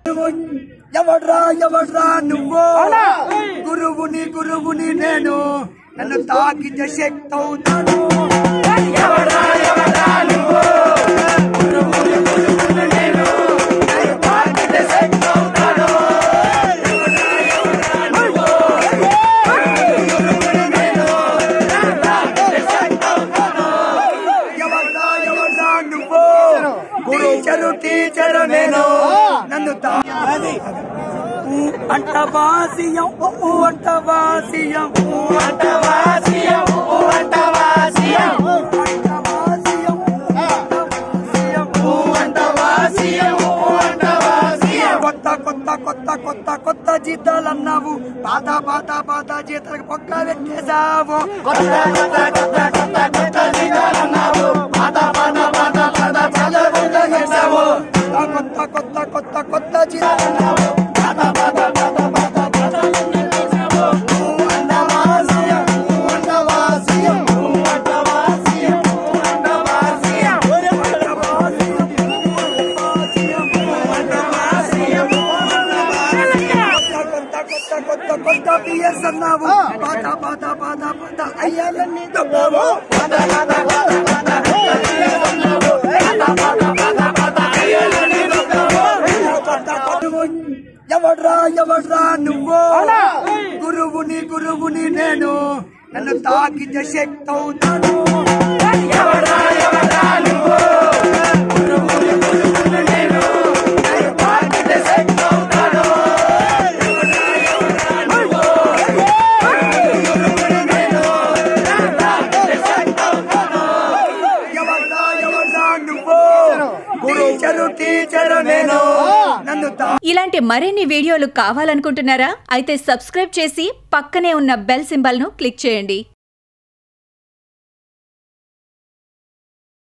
ఎవడ్రా ఎవడ్రా నువ్వు గురువుని గురువుని నేను నన్ను తాకితే శక్తి అవుతాను ఎవడ్రా ఎవడ్రా నువ్వు గురువుని గురువుని నేను నన్ను తాకితే శక్తి అవుతాను ఎవడ్రా ఎవడ్రా నువ్వు గురువుని నేను నన్ను తాకితే శక్తి అవుతాను ఎవడ్రా ఎవడ్రా నువ్వు టీచరు టీచరు నేను నన్ను తా ఊ అంట వాసియం ఊ అంట వాసియం ఊ అంట వాసియం ఊ అంట వాసియం ఊ అంట వాసియం ఊ అంట వాసియం ఊ అంట వాసియం కొత్త కొత్త కొత్త కొత్త కొత్త జీతాలు అన్నావు పాత పాత పాత జీతాలకు పొక్క పెట్టేశావు కొత్త కొత్త కొత్త కొత్త కొత్త జీతాలు అన్నావు పాత పాత పాత పాత జీతాలు పొక్క చేశావు కొత్త కొత్త కొత్త కొత్త జీతాలు అన్నావు పాత పాత పాత పాత జీతాలు చేశావు ఊ అంట వాసియం ఊ అంట వాసియం ఊ అంట వాసియం ఊ అంట వాసియం ఊ అంట వాసియం ఊ అంట వాసియం ఊ అంట కొత్త కొత్త కొత్త కొత్త బిఎస్ అన్నావు పాత పాత పాత పాత అయ్యాలన్నీ దొంగవు పాత పాత పాత పాత బిఎస్ అన్నావు పాత పాత పాత పాత అయ్యాలన్నీ దొంగవు కొత్త కొత్త ఎవడ్రా ఎవడ్రా నువ్వు గురువుని గురువుని నేను నన్ను తాకితే శక్తి అవుతాను ఎవడ్రా ఎవడ్రా నువ్వు గురువుని గురువుని నేను నన్ను తాకితే శక్తి అవుతాను ఎవడ్రా ఎవడ్రా నువ్వు గురువుని నేను నన్ను తాకితే శక్తి అవుతాను ఎవడ్రా ఎవడ్రా నువ్వు టీచరు టీచరు నేను నన్ను తా ఇలాంటి మరిన్ని వీడియోలు కావాలనుకుంటున్నారా అయితే సబ్స్క్రైబ్ చేసి పక్కనే ఉన్న బెల్ సింబల్ను క్లిక్ చేయండి